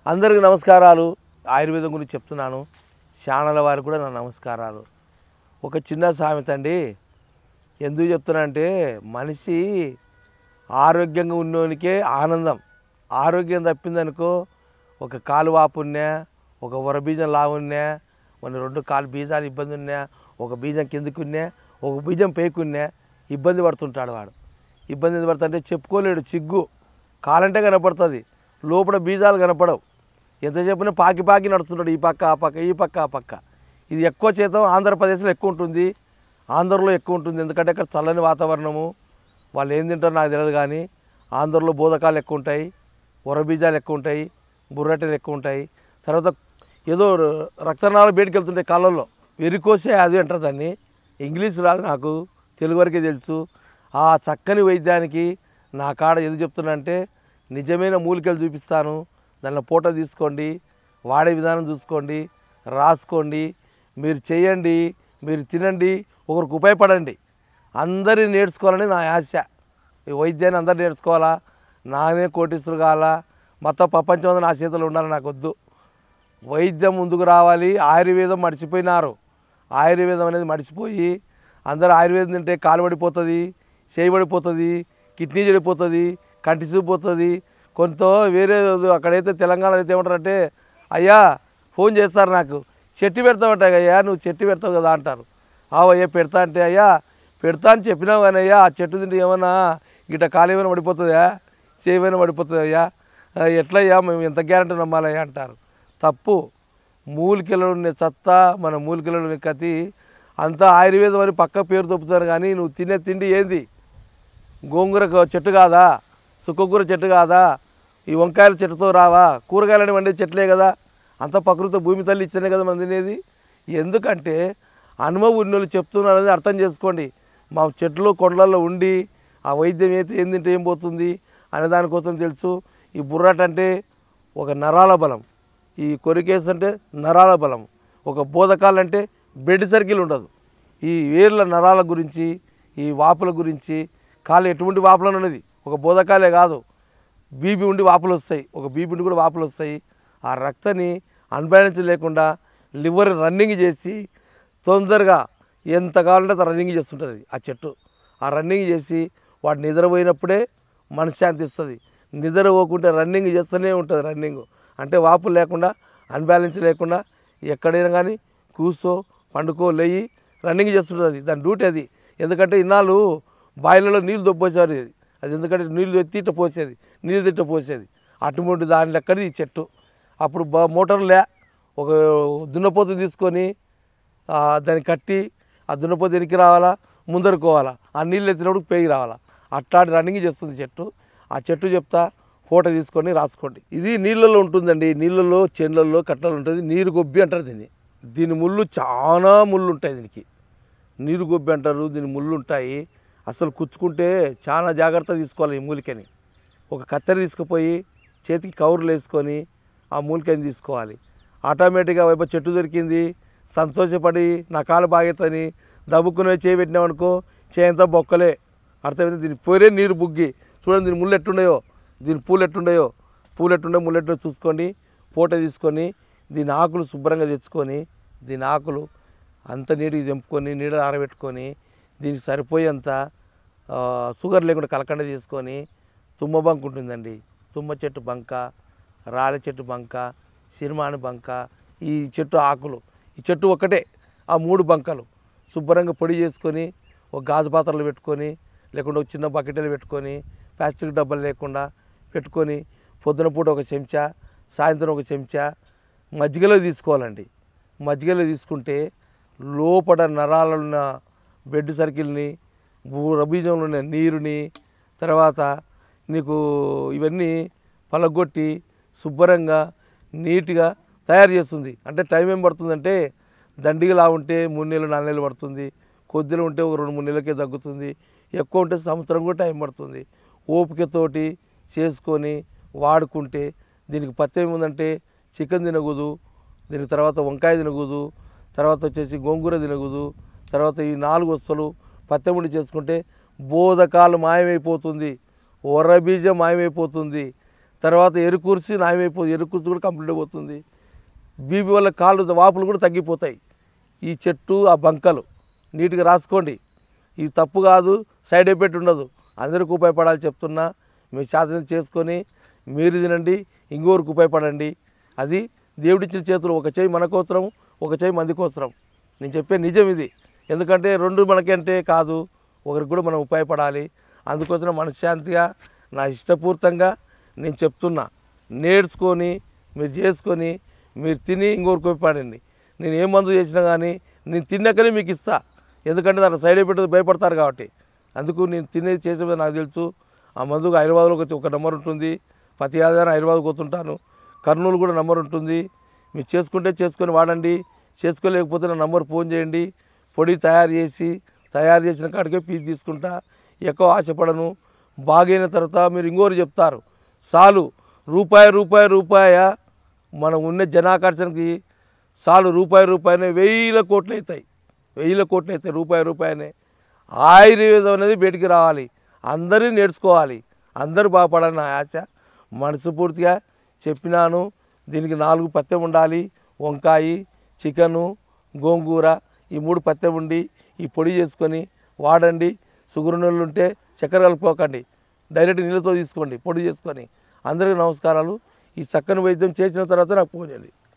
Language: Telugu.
అందరికీ నమస్కారాలు ఆయుర్వేదం గురించి చెప్తున్నాను ఛానల్ వారికి కూడా నా నమస్కారాలు ఒక చిన్న సామెత అండి ఎందుకు చెప్తున్నా అంటే మనిషి ఆరోగ్యంగా ఉన్నోనికే ఆనందం ఆరోగ్యం తప్పిందనుకో ఒక కాలు వాపు ఉన్నా ఒక వరబీజం లావున్నా మన రెండు కాలు బీజాలు ఇబ్బంది ఉన్నా ఒక బీజం కిందకి ఉన్నా ఒక బీజం పేకున్నా ఇబ్బంది పడుతుంటాడు వాడు ఇబ్బంది ఎందుకు పడుతుంటే చెప్పుకోలేడు చిగ్గు కాలంటే కనపడుతుంది లోపల బీజాలు కనపడవు ఎంత చెప్పినా పాకి పాకి నడుస్తుంటాడు ఈ పక్క ఆ పక్క ఈ పక్క ఆ పక్క ఇది ఎక్కువ శాతం ఆంధ్రప్రదేశ్లో ఎక్కువ ఉంటుంది ఆంధ్రలో ఎక్కువ ఉంటుంది ఎందుకంటే అక్కడ చల్లని వాతావరణము వాళ్ళు ఏం తింటారో నాకు తెలియదు కానీ ఆంధ్రలో బోధకాలు ఎక్కువ ఉంటాయి ఉరబీజాలు ఎక్కువ ఉంటాయి బుర్రటెలు ఎక్కువ ఉంటాయి తర్వాత ఏదో రక్తనాళాలు బయటికి వెళ్తుంటాయి కాళ్ళల్లో వెరికోసే అది అంటారు దాన్ని ఇంగ్లీష్ రాదు నాకు తెలుగు వరకే తెలుసు ఆ చక్కని వైద్యానికి నా కాడ ఎందుకు చెప్తున్నా అంటే నిజమైన మూలికలు చూపిస్తాను దానిలో ఫోటో తీసుకోండి వాడే విధానం చూసుకోండి రాసుకోండి మీరు చేయండి మీరు తినండి ఒకరికి ఉపయోగపడండి అందరి నేర్చుకోవాలని నా ఆశ ఈ వైద్యాన్ని అందరు నేర్చుకోవాలా నానే కోటీశ్వరు కావాలా మొత్తం ప్రపంచం అంతా నా చేతిలో ఉండాలి నాకు వద్దు వైద్యం ముందుకు రావాలి ఆయుర్వేదం మర్చిపోయినారు ఆయుర్వేదం అనేది మర్చిపోయి అందరూ ఆయుర్వేదం తింటే కాలు పడిపోతుంది చేయి పడిపోతుంది కిడ్నీ చెడిపోతుంది కంటి చూపు పోతుంది కొంత వేరే అక్కడైతే తెలంగాణ అయితే ఏమంటారంటే అయ్యా ఫోన్ చేస్తారు నాకు చెట్టు పెడతామంట అయ్యా నువ్వు చెట్టు పెడతావు కదా అంటారు ఆవు అయ్యా పెడతా అంటే అయ్యా పెడతా అని చెప్పినావు కానీ అయ్యా ఆ చెట్టు తింటే ఏమన్నా గిట్ట కాలు ఏమైనా పడిపోతుందా చేయమైనా పడిపోతుంది అయ్యా ఆ, ఎట్లయ్యా మేము ఎంత గ్యారంటీ నమ్మాలయ్యా అంటారు తప్పు మూలికలలో ఉండే సత్తా మన మూలికలలో ఉండే కతి అంతా ఆయుర్వేదం అని పక్క పేరు తప్పుతారు కానీ నువ్వు తినే తిండి ఏంది గోంగూర క- చెట్టు కాదా సుక్కకూర చెట్టు కాదా ఈ వంకాయల చెట్టుతో రావా కూరగాయలని వండే చెట్లే కదా అంత ప్రకృతి భూమి తల్లి ఇచ్చనే కదా మనం తినేది ఎందుకంటే అనుభవం ఉన్న వాళ్ళు చెప్తున్నారు అనేది అర్థం చేసుకోండి మా చెట్లు కొండలలో ఉండి ఆ వైద్యం అయితే ఏం తింటే ఏం పోతుంది అనే దానికోసం తెలుసు ఈ బుర్రాట అంటే ఒక నరాల బలం ఈ కొరికేస్ అంటే నరాల బలం ఒక బోధకాలు అంటే బ్లడ్ సర్కిల్ ఉండదు ఈ వేర్ల నరాల గురించి ఈ వాపుల గురించి కాలు ఎటువంటి వాపులను ఉన్నది ఒక బోధకాలే కాదు బీపీ ఉండి వాపులు వస్తాయి ఒక బీపీ ఉండి కూడా వాపులు వస్తాయి ఆ రక్తాన్ని అన్బ్యాలెన్స్ లేకుండా లివర్ రన్నింగ్ చేసి తొందరగా ఎంత కావాలంటే అంత రన్నింగ్ చేస్తుంటుంది ఆ చెట్టు ఆ రన్నింగ్ చేసి వాడు నిద్రపోయినప్పుడే మనశ్శాంతి ఇస్తుంది నిద్ర పోకుంటే రన్నింగ్ చేస్తూనే ఉంటుంది రన్నింగ్ అంటే వాపు లేకుండా అన్బ్యాలెన్స్ లేకుండా ఎక్కడైనా కానీ కూర్చో పండుకో లేయి రన్నింగ్ చేస్తుంటుంది దాని డ్యూటీ అది ఎందుకంటే ఇన్నాళ్ళు బాయిలలో నీళ్ళు దొబ్బోసేవారు ఇది అది ఎందుకంటే నీళ్ళు ఎత్తి ఇట్ట పోసేది నీళ్ళు తిట్ట పోసేది అటువంటి దాని లెక్కది ఈ చెట్టు అప్పుడు బ మోటార్ లే ఒక దున్నపోతు తీసుకొని ఆ, దాన్ని కట్టి ఆ దున్నపోతు వెనక్కి రావాలా ముందరుకోవాలా ఆ నీళ్ళు ఎత్తినప్పుడు పేగి రావాలా అట్లాంటి రన్నింగ్ చేస్తుంది చెట్టు ఆ చెట్టు చెప్తా ఫోటో తీసుకొని రాసుకోండి ఇది నీళ్ళల్లో ఉంటుందండి నీళ్ళల్లో చెన్లలో కట్టలు ఉంటుంది నీరు గొబ్బి అంటారు దీన్ని దీని ముళ్ళు చాలా ముళ్ళు ఉంటాయి దీనికి నీరు గొబ్బి అంటారు దీని ముళ్ళు ఉంటాయి అసలు కుచ్చుకుంటే చాలా జాగ్రత్త తీసుకోవాలి ఈ మూలికని ఒక కత్తెర తీసుకుపోయి చేతికి కవర్లు వేసుకొని ఆ మూలికని తీసుకోవాలి ఆటోమేటిక్గా వైపు చెట్టు దొరికింది సంతోషపడి నా కాలు బాగేతని దబ్బుకునే చేయి పెట్టినామనుకో చేయంతా బొక్కలే అర్థమైంది దీని పోరే నీరు బుగ్గి చూడండి దీని ముళ్ళు ఎట్టుండయో దీని పూలు ఎట్టుండయో పూలు ఎట్టుండో ముళ్ళు ఎట్టుండో చూసుకొని ఫోటో తీసుకొని దీని ఆకులు శుభ్రంగా తెచ్చుకొని దీని ఆకులు అంత నీటికి తెంపుకొని నీడ ఆరబెట్టుకొని దీనికి సరిపోయేంత ఆ, షుగర్ లేకుండా కలకండ తీసుకొని తుమ్మ బంక ఉంటుందండి తుమ్మ చెట్టు బంక రాళ్ళ చెట్టు బంక సిరిమాని బంక ఈ చెట్టు ఆకులు ఈ చెట్టు ఒక్కటే ఆ మూడు బంకలు శుభ్రంగా పొడి చేసుకొని ఒక గాజు పాత్రలు పెట్టుకొని లేకుంటే ఒక చిన్న బకెట్లు పెట్టుకొని ప్లాస్టిక్ డబ్బాలు లేకుండా పెట్టుకొని పొద్దున పూట ఒక చెంచా సాయంత్రం ఒక చెంచా మజ్జిగలో తీసుకోవాలండి మజ్జిగలో తీసుకుంటే లోపల నరాలలో ఉన్న బెడ్ సర్కిల్ని భూ- రబీజంలో ఉన్న నీరుని తర్వాత నీకు ఇవన్నీ పలగొట్టి శుభ్రంగా నీట్గా తయారు చేస్తుంది అంటే టైం ఏం పడుతుందంటే దండిగా ఉంటే మూడు నెలలు నాలుగు నెలలు పడుతుంది కొద్దిలో ఉంటే ఒక రెండు మూడు నెలలకే తగ్గుతుంది ఎక్కువ ఉంటే సంవత్సరం కూడా టైం పడుతుంది ఓపికతోటి చేసుకొని వాడుకుంటే దీనికి పత్యం ఏముందంటే చికెన్ తినకూడదు దీనికి తర్వాత వంకాయ తినకూడదు తర్వాత వచ్చేసి గోంగూర తినకూడదు తర్వాత ఈ నాలుగు వస్తువులు పత్తెముడి చేసుకుంటే బోధకాలు మాయమైపోతుంది ఒర్రబీజం మాయమైపోతుంది తర్వాత ఎరుకూర్చి నాయమైపోతుంది ఎరుకూర్చి కూడా కంప్లీట్ అయిపోతుంది బీపీ వల్ల కాళ్ళు వాపులు కూడా తగ్గిపోతాయి ఈ చెట్టు ఆ బంకలు నీట్గా రాసుకోండి ఇది తప్పు కాదు సైడ్ ఎఫెక్ట్ ఉండదు అందరికీ ఉపయోగపడాలి చెప్తున్నా మీ శాతం చేసుకొని మీరు తినండి ఇంకోరికి ఉపయోగపడండి అది దేవుడిచ్చిన చేతులు ఒక చేయి మన కోసరం ఒక చేయి మంది కోసరం నేను చెప్పే నిజం ఇది ఎందుకంటే రెండు మనకంటే కాదు ఒకరికి కూడా మనం ఉపయోగపడాలి అందుకోసం మనశ్శాంతిగా నా ఇష్టపూర్తంగా నేను చెప్తున్నా నేర్చుకొని మీరు చేసుకొని మీరు తిని ఇంకొకరికి ఉపయోగపడండి నేను ఏ మందు చేసినా కానీ నేను తిన్నాకనే మీకు ఇస్తా ఎందుకంటే దాని సైడ్ ఎఫెక్ట్ భయపడతారు కాబట్టి అందుకు నేను తినేది చేసేది నాకు తెలుసు ఆ మందుకు హైదరాబాద్లోకి వచ్చి ఒక నెంబర్ ఉంటుంది ప్రతి ఆధారం హైదరాబాద్కి పోతుంటాను కర్నూలు కూడా నెంబర్ ఉంటుంది మీరు చేసుకుంటే చేసుకొని వాడండి చేసుకోలేకపోతే నా నంబర్ ఫోన్ చేయండి పొడి తయారు చేసి తయారు చేసిన కాడికే పీస్ తీసుకుంటా ఎక్కువ ఆశపడను బాగైన తర్వాత మీరు ఇంకోరు చెప్తారు చాలు రూపాయి రూపాయి రూపాయ మనం ఉన్న జనాకర్షణకి చాలు రూపాయి రూపాయనే వెయ్యిల కోట్లు అవుతాయి వెయ్యిల కోట్లు అవుతాయి రూపాయి రూపాయనే ఆయుర్వేదం అనేది బయటికి రావాలి అందరూ నేర్చుకోవాలి అందరూ బాగుపడాలని నా ఆశ మనస్ఫూర్తిగా చెప్పినాను దీనికి నాలుగు పత్యం ఉండాలి వంకాయ చికెను గోంగూర ఈ మూడు పత్యం ఉండి ఈ పొడి చేసుకొని వాడండి షుగర్ నీళ్ళు ఉంటే చక్కెర కలుపుకోకండి డైరెక్ట్ నీళ్ళతో తీసుకోండి పొడి చేసుకొని అందరికీ నమస్కారాలు ఈ చక్కని వైద్యం చేసిన తర్వాత నాకు ఫోన్ చేయండి